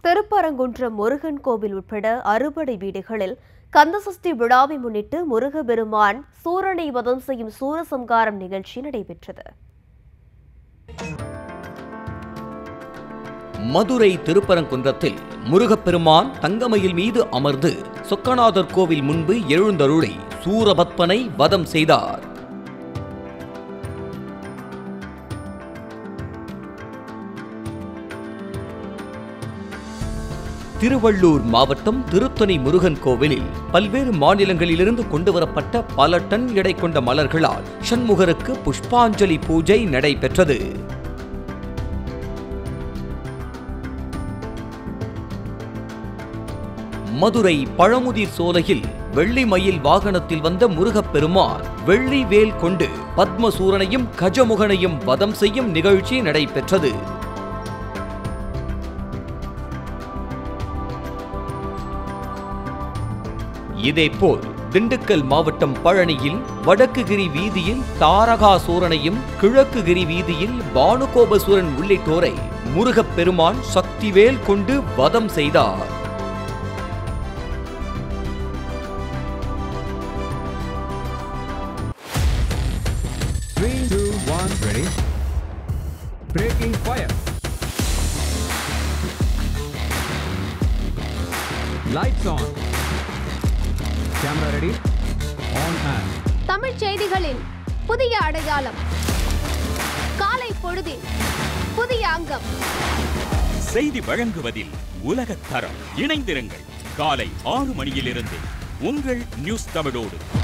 திருப்பரங்குன்றம் முருகன் கோவில் உட்பட அறுபடை வீடுகளில் கந்தசஷ்டி விழாவை முன்னிட்டு முருகபெருமான் சூரனை வதம் செய்யும் சூரசம்காரம் நிகழ்ச்சி நடைபெற்றது மதுரை திருப்பரங்குன்றத்தில் முருகப்பெருமான் தங்கமயில் மீது அமர்ந்து சொக்கநாதர் கோவில் முன்பு எழுந்தருளி சூரபத்மனை வதம் செய்தார் திருவள்ளூர் மாவட்டம் திருத்தணி முருகன் கோவிலில் பல்வேறு மாநிலங்களிலிருந்து கொண்டுவரப்பட்ட பல டன் எடை கொண்ட மலர்களால் சண்முகருக்கு புஷ்பாஞ்சலி பூஜை நடைபெற்றது மதுரை பழமுதிர் சோலையில் வெள்ளி மயில் வாகனத்தில் வந்த முருகப்பெருமான் வெள்ளி வேல் கொண்டு பத்மசூரனையும் கஜமுகனையும் வதம் செய்யும் நிகழ்ச்சி நடைபெற்றது இதேபோல் திண்டுக்கல் மாவட்டம் பழனியில் வடக்குகிரி வீதியில் தாரகாசூரனையும் கிழக்குகிரி வீதியில் பானுகோபசூரன் உள்ளிட்டோரை முருகப்பெருமான் சக்திவேல் கொண்டு வதம் செய்தார் Three, two, one, ready. Breaking fire. Lights on. Camera ready. On and. தமிழ்ச் செய்திகளின் புதிய அடையாளம் காலை பொழுதின் புதிய அங்கம் செய்தி வழங்குவதில் உலகத் தரம் இணைந்திருங்கள் காலை ஆறு மணியிலிருந்து உங்கள் நியூஸ் தமிழோடு